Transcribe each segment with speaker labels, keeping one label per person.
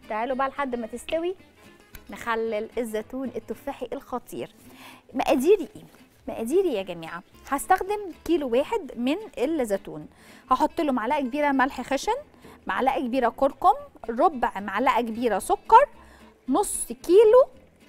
Speaker 1: تعالوا بقى لحد ما تستوي نخلل الزيتون التفاحي الخطير مقاديري ايه مقاديري يا جماعه هستخدم كيلو واحد من الزيتون هحط له معلقه كبيره ملح خشن معلقه كبيره كركم ربع معلقه كبيره سكر نص كيلو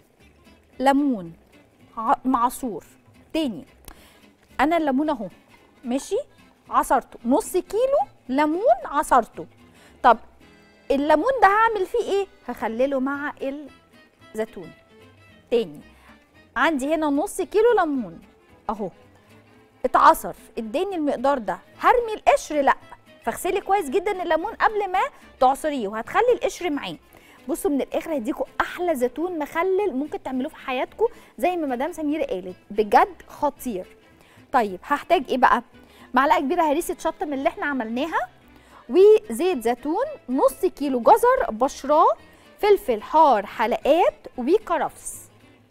Speaker 1: ليمون ع- معصور تاني انا الليمون اهو ماشي عصرته نص كيلو ليمون عصرته طب الليمون ده هعمل فيه ايه هخلله مع الزيتون تاني عندي هنا نص كيلو ليمون اهو اتعصر اداني المقدار ده هرمي القشر لا فاغسلي كويس جدا الليمون قبل ما تعصريه وهتخلي القشر معاه بصوا من الاخر هديكوا احلى زيتون مخلل ممكن تعملوه في حياتكم زي ما مدام سميره قالت بجد خطير طيب هحتاج ايه بقى معلقه كبيره هريسه شطه من اللي احنا عملناها وزيت زيتون نص كيلو جزر بشراه فلفل حار حلقات وكرفس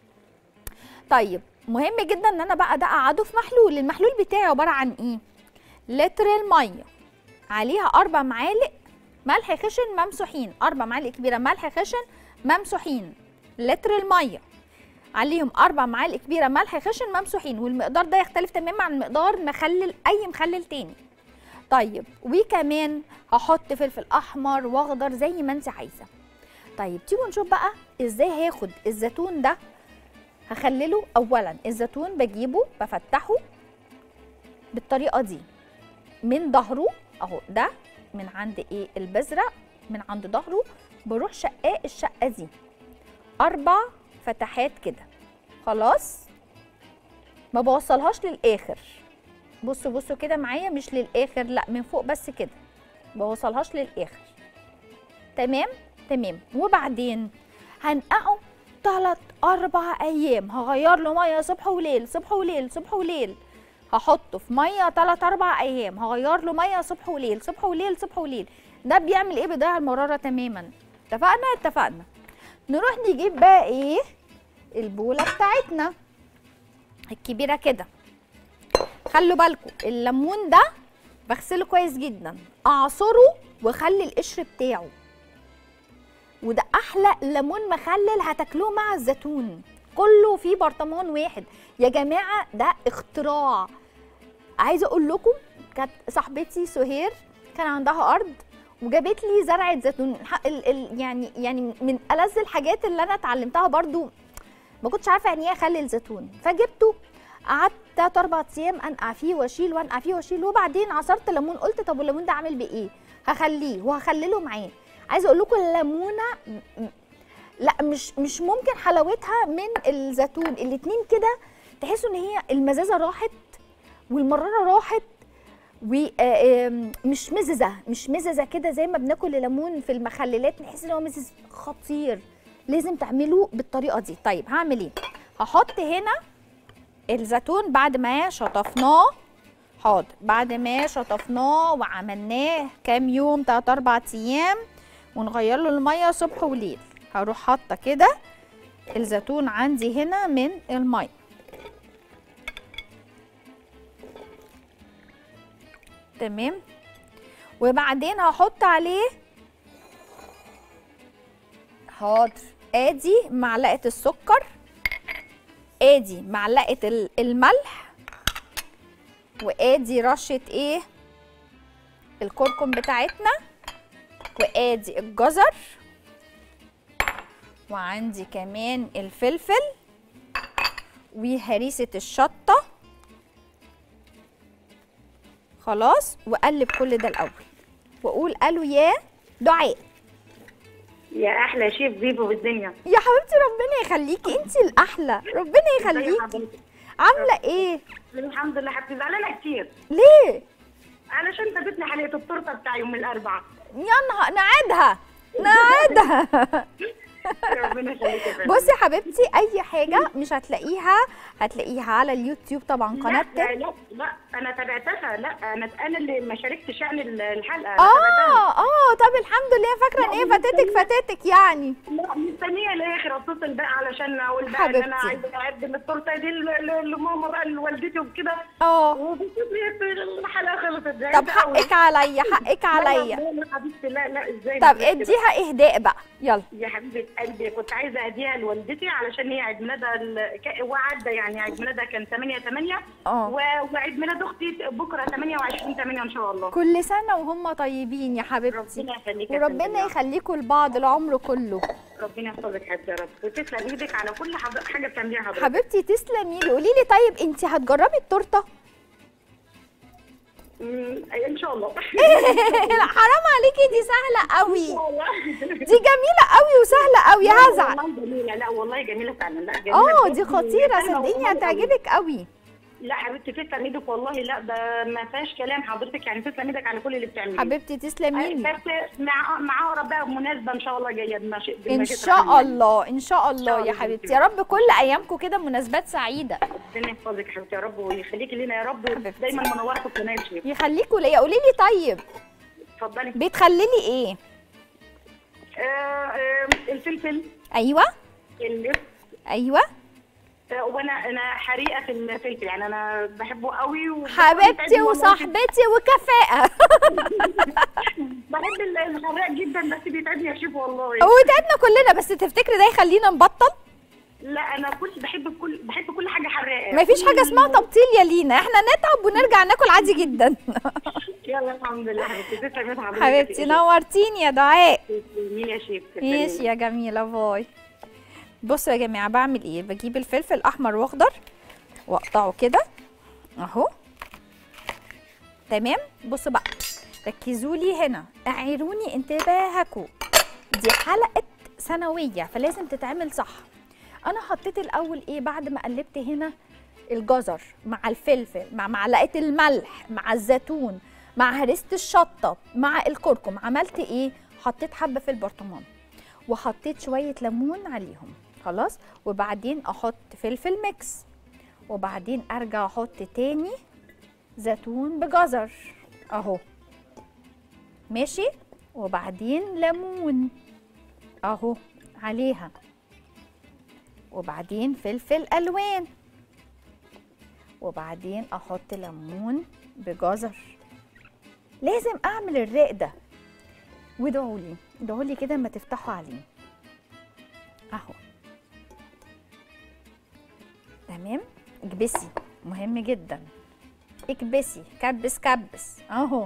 Speaker 1: طيب مهم جدا ان انا بقى ده اقعده في محلول المحلول بتاعي عباره عن ايه لتر الميه عليها اربع معالق ملح خشن ممسوحين اربع معالق كبيره ملح خشن ممسوحين لتر الميه عليهم اربع معالق كبيره ملح خشن ممسوحين والمقدار ده يختلف تماما عن مقدار مخلل اي مخلل تاني طيب وكمان هحط فلفل احمر واخضر زي ما انت عايزه طيب تيجوا نشوف بقى ازاي هاخد الزيتون ده هخلله اولا الزيتون بجيبه بفتحه بالطريقه دي من ظهره اهو ده من عند ايه البذره من عند ظهره بروح شقاه الشقه دي اربع فتحات كده خلاص ما بوصلهاش للاخر بصوا بصوا كده معايا مش للاخر لا من فوق بس كده بوصلهاش للاخر تمام تمام وبعدين هنقعه تلات اربع ايام هغير له ميه صبح وليل صبح وليل صبح وليل هحطه في ميه تلات اربع ايام هغير له ميه صبح وليل صبح وليل صبح وليل ده بيعمل ايه بيضيع المراره تماما اتفقنا اتفقنا نروح نجيب بقى ايه البوله بتاعتنا الكبيره كده خلوا بالكم الليمون ده بغسله كويس جدا اعصره واخلي القشر بتاعه وده احلى ليمون مخلل هتاكلوه مع الزيتون كله في برطمان واحد يا جماعه ده اختراع عايزه اقول لكم كانت صاحبتي سهير كان عندها ارض وجابت لي زرعه زيتون ح- ال ال يعني يعني من ألذ الحاجات اللي انا اتعلمتها برضو ما كنتش عارفه يعني ايه اخلل زيتون فجبته قعدت تلات اربع ايام انقع فيه واشيل وانقع فيه واشيل وبعدين عصرت ليمون قلت طب والليمون ده عامل بايه هخليه وهخلله معاه عايزه اقول لكم الليمونه م- م- لا مش مش ممكن حلاوتها من الزيتون الاتنين كده تحسوا ان هي المزازه راحت والمراره راحت ومش مززه مش مززه كده زي ما بناكل الليمون في المخللات نحس ان هو مزز خطير لازم تعملوا بالطريقه دي طيب هعمل ايه هحط هنا الزيتون بعد ما شطفناه حاضر بعد ما شطفناه وعملناه كام يوم 3 4 ايام ونغير له الميه صبح وليل هروح حاطه كده الزيتون عندي هنا من الميه تمام وبعدين هحط عليه حاضر ادي معلقه السكر ادي معلقه ال- الملح وادي رشه ايه الكركم بتاعتنا وادي الجزر وعندي كمان الفلفل وهريسه الشطه خلاص وقلب كل ده الاول واقول الو يا دعاء
Speaker 2: يا احلى شيف بيبو بالدنيا
Speaker 1: يا حبيبتي ربنا يخليكي انت الاحلى ربنا يخليكي عامله ايه
Speaker 2: الحمد لله حبيبتي زعلانه كتير
Speaker 1: ليه
Speaker 2: علشان فاتتني حلقه التورته بتاع يوم الاربعاء
Speaker 1: يا نهار نعيدها نعيدها
Speaker 2: ربنا يخليك يا فندم.
Speaker 1: بصي يا حبيبتي اي حاجه مش هتلاقيها هتلاقيها على اليوتيوب طبعا
Speaker 2: لا
Speaker 1: قناه
Speaker 2: لا لا, لا انا تابعتها لا انا انا اللي ما شاركتش يعني الحلقه أنا تابعتها.
Speaker 1: اه اه طب الحمد لله فاكره ان هي
Speaker 2: لا،
Speaker 1: فاتتك فاتتك يعني
Speaker 2: لا مستنيه الاخر اتصل بقى علشان اقول بقى ان انا
Speaker 1: حبيبتي.
Speaker 2: عايزه اقدم التورته دي ل- ل- لماما بقى لوالدتي وكده
Speaker 1: اه
Speaker 2: وبتصل الحلقه خلصت زي
Speaker 1: طب حقك عليا حقك عليا
Speaker 2: لا لا حبيبتي لا لا ازاي
Speaker 1: طب
Speaker 2: بس كده؟
Speaker 1: اديها اهداء بقى يلا
Speaker 2: يا حبيبه قلبي كنت عايزه اديها لوالدتي علشان هي عيد ميلادها ال- ك- وعدى يعني عيد ميلادها كان 8 8
Speaker 1: اه
Speaker 2: وعيد ميلاد اختي بكره 28 8 ان شاء الله
Speaker 1: كل سنه وهم طيبين يا حبيبتي
Speaker 2: ربنا يخليك يا
Speaker 1: وربنا
Speaker 2: فندم.
Speaker 1: يخليكم لبعض العمر كله
Speaker 2: ربنا يحفظك حبيبتي يا رب وتسلم ايدك على كل حض- حاجه بتعمليها حضرتك
Speaker 1: حبيبتي تسلمي لي قولي لي طيب انت هتجربي التورته
Speaker 2: أمم، ان شاء الله
Speaker 1: لا حرام عليكي دي سهله قوي
Speaker 2: ان شاء الله
Speaker 1: دي جميله قوي وسهله قوي هزعل
Speaker 2: والله جميله لا والله جميله فعلا لا جميله
Speaker 1: اه
Speaker 2: بجد.
Speaker 1: دي خطيره
Speaker 2: فعلا
Speaker 1: صدقيني
Speaker 2: والله
Speaker 1: هتعجبك قوي
Speaker 2: لا حبيبتي تسلم ايدك والله لا ده ما فيهاش كلام حضرتك يعني تسلم ايدك على كل اللي بتعمليه
Speaker 1: حبيبتي تسلمي لي
Speaker 2: بس مع مع اقرب بقى مناسبه ان شاء الله جايه بمشي
Speaker 1: ان شاء الله ان شاء الله يا
Speaker 2: الله
Speaker 1: حبيبتي يا رب كل ايامكم كده مناسبات سعيده
Speaker 2: ربنا يحفظك حبيبتي يا رب ويخليكي لنا يا رب
Speaker 1: حبيبتي.
Speaker 2: دايما منوره في قناه شيخ
Speaker 1: يخليكوا ليا قولي لي طيب
Speaker 2: اتفضلي
Speaker 1: بتخللي ايه
Speaker 2: آه آه الفلفل
Speaker 1: ايوه
Speaker 2: اللفت
Speaker 1: ايوه
Speaker 2: آه وانا انا حريقه في الفلفل يعني انا بحبه قوي و-
Speaker 1: حبيبتي وصاحبتي وكفاءه
Speaker 2: بحب الحراق جدا بس بيتعبني يا شيف والله
Speaker 1: وتعبنا كلنا بس تفتكري ده يخلينا نبطل
Speaker 2: لا انا كنت بحب كل بحب كل حاجه حراقه
Speaker 1: مفيش حاجه اسمها تبطيل يا لينا احنا نتعب ونرجع ناكل عادي جدا
Speaker 2: يلا الحمد لله حبيبتي تسلمي حضرتك
Speaker 1: حبيبتي نورتيني يا دعاء
Speaker 2: مين يا شيف تسلمي.
Speaker 1: ماشي يا جميله باي بصوا يا جماعه بعمل ايه بجيب الفلفل احمر واخضر واقطعه كده اهو تمام بصوا بقى ركزوا لي هنا اعيروني انتباهكم دي حلقه سنويه فلازم تتعمل صح انا حطيت الاول ايه بعد ما قلبت هنا الجزر مع الفلفل مع معلقه الملح مع الزيتون مع هريسه الشطه مع الكركم عملت ايه حطيت حبه في البرطمان وحطيت شويه ليمون عليهم خلاص وبعدين احط فلفل ميكس وبعدين ارجع احط تاني زيتون بجزر اهو ماشي وبعدين ليمون اهو عليها وبعدين فلفل الوان وبعدين احط ليمون بجزر لازم اعمل الراق ده وادعوا لي ادعوا لي كده ما تفتحوا عليه اهو تمام اكبسي مهم جدا اكبسي كبس كبس اهو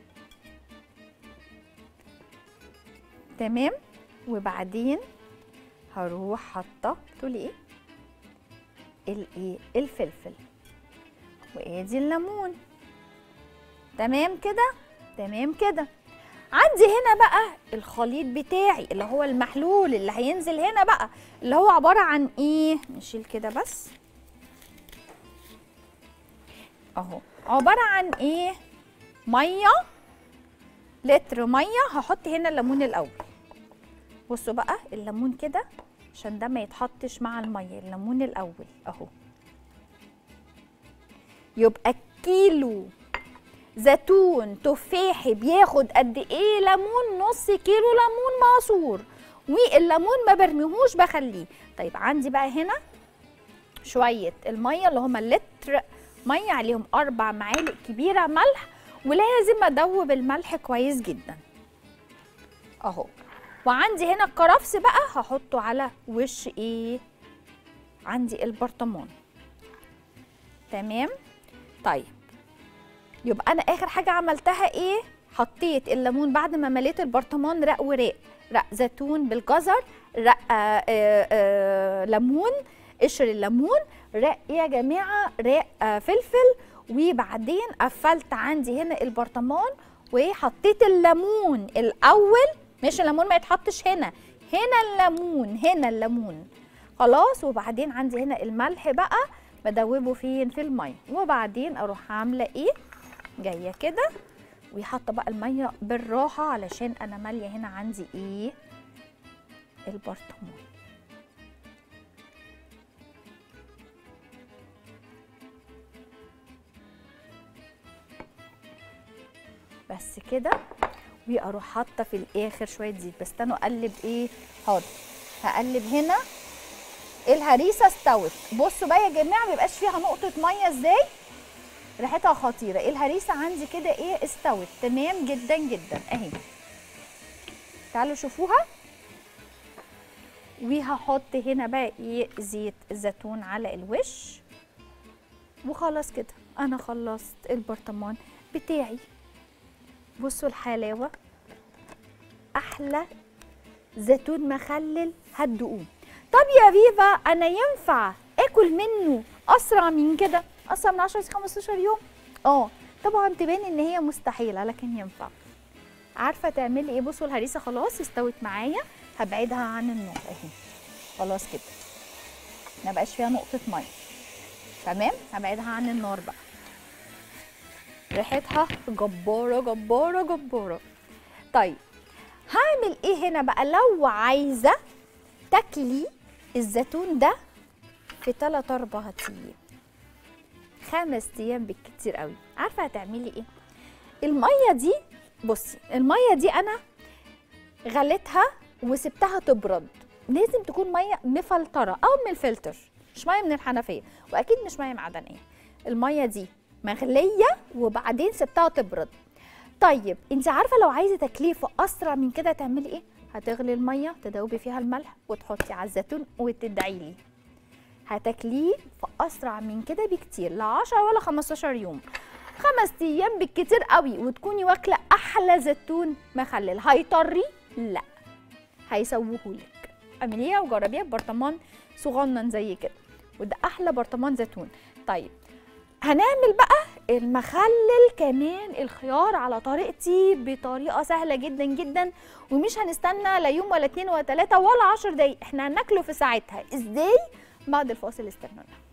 Speaker 1: تمام وبعدين هروح حاطه تقولي ايه الايه الفلفل وادي الليمون تمام كده تمام كده عندي هنا بقى الخليط بتاعي اللي هو المحلول اللي هينزل هنا بقى اللي هو عباره عن ايه نشيل كده بس اهو عباره عن ايه ميه لتر ميه هحط هنا الليمون الاول بصوا بقى الليمون كده عشان ده ما يتحطش مع الميه الليمون الاول اهو يبقى كيلو زيتون تفاحي بياخد قد ايه ليمون نص كيلو ليمون معصور والليمون ما برميهوش بخليه طيب عندي بقى هنا شويه الميه اللي هما لتر ميه عليهم اربع معالق كبيره ملح ولازم ادوب الملح كويس جدا اهو وعندي هنا الكرفس بقى هحطه على وش ايه عندي البرطمان تمام طيب يبقى انا اخر حاجه عملتها ايه حطيت الليمون بعد ما مليت البرطمان رق ورق رق زيتون بالجزر رق آه آه آه ليمون قشر الليمون رق يا جماعه رق آه فلفل وبعدين قفلت عندي هنا البرطمان وحطيت الليمون الاول مش الليمون ما يتحطش هنا هنا الليمون هنا الليمون خلاص وبعدين عندي هنا الملح بقى بدوبه فين في الميه وبعدين اروح عامله ايه جايه كده وحاطه بقى الميه بالراحه علشان انا ماليه هنا عندي ايه البرطمان بس كده واروح حاطه في الاخر شويه زيت بس استنوا اقلب ايه حاضر هقلب هنا الهريسه استوت بصوا بقى يا جماعه ما بيبقاش فيها نقطه ميه ازاي ريحتها خطيره الهريسه عندي كده ايه استوت تمام جدا جدا اهي تعالوا شوفوها وهحط هنا بقى ايه زيت الزيتون على الوش وخلاص كده انا خلصت البرطمان بتاعي بصوا الحلاوه احلى زيتون مخلل هتدوقوه طب يا فيفا انا ينفع اكل منه اسرع من كده اسرع من 10 ل 15 يوم اه طبعا تبان ان هي مستحيله لكن ينفع عارفه تعملي ايه بصوا الهريسه خلاص استوت معايا هبعدها عن النار اهي خلاص كده ما بقاش فيها نقطه ميه تمام هبعدها عن النار بقى ريحتها جباره جباره جباره طيب هعمل ايه هنا بقى لو عايزه تاكلي الزيتون ده في 3 4 ايام خمس ايام بالكتير قوي عارفه هتعملي ايه الميه دي بصي الميه دي انا غليتها وسبتها تبرد لازم تكون ميه مفلتره او من الفلتر مش ميه من الحنفيه واكيد مش ميه معدنيه الميه دي مغليه وبعدين سبتها تبرد طيب انت عارفه لو عايزه تاكليه في اسرع من كده تعملي ايه هتغلي الميه تدوبي فيها الملح وتحطي على الزيتون وتدعي لي هتاكليه في اسرع من كده بكتير لا 10 ولا 15 يوم خمس ايام بالكتير قوي وتكوني واكله احلى زيتون مخلل هيطري لا هيسوهولك اعمليها وجربيها ببرطمان صغنن زي كده وده احلى برطمان زيتون طيب هنعمل بقى المخلل كمان الخيار على طريقتي بطريقه سهله جدا جدا ومش هنستنى لا يوم ولا اتنين ولا تلاته ولا عشر دقايق احنا هناكله في ساعتها ازاي بعد الفاصل استنونا